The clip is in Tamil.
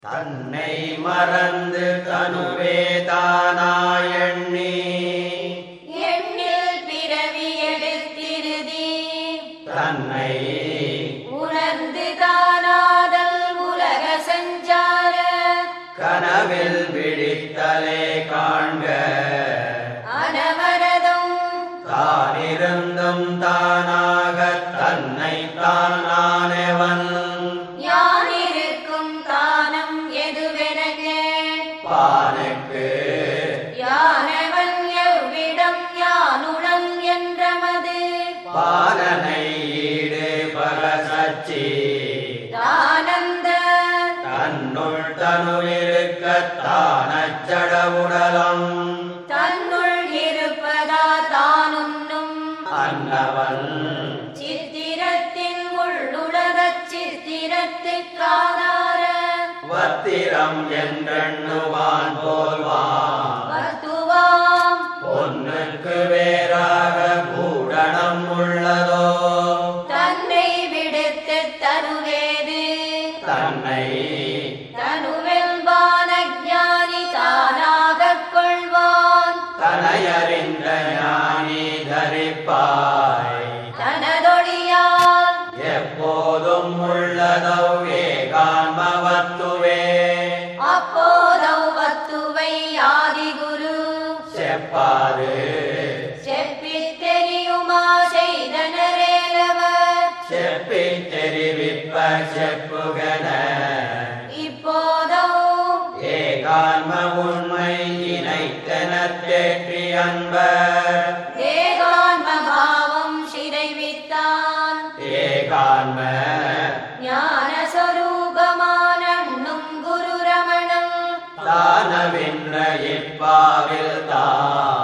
தன்னை மறந்து தனுவே தானாயண்ணி எண்ணில் பிறவி எடுத்திருதி தன்னை உணர்ந்து தானாதல் உலக சஞ்சார கனவில் விழித்தலே காண்க அனவரதம் தானிருந்தும் தானாக தன்னை தானானவன் யானிருக்கும் தானம் எதுவென பானுக்கு யானவன் எவ்விடம் யானுடன் என்றமது பாலனை ஈடு பரசச்சி தானந்த தன்னுள் தனுவிருக்க தானச்சடவுடலம் தன்னுள் இருப்பதா தானுண்ணும் அன்னவன் சித்திரத்தின் உள்ளுலகச் சித்திரத்துக்காதார வத்திரம் என்றெண்ணுவான் போல்வான் வத்துவாம் பொன்னுக்கு வேறாக பூடணம் உள்ளதோ தன்னை விடுத்து தருவேது தன்னை தனுவெல்பான ஞானி தானாகக் கொள்வான் தனையறிந்த ஞானி தரிப்பாய் தனதொழியால் எப்போதும் உள்ளதோ ஏகான்மவத்துவே அப்போதவ் வத்துவை ஆதிகுரு செப்பாது செப்பித் தெரியுமா செய்தனரேலவர் செப்பி தெரிவிப்ப செப்புகன இப்போதோ ஏகான்ம உண்மை இணைத்தன தேற்றி அன்பர் தேகான்ம பாவம் சிறைவித்தான் ஏகான்ம ஞான சொரூபமானும் குரு ரமணம் தானவின்ற இப்பாவில் தான்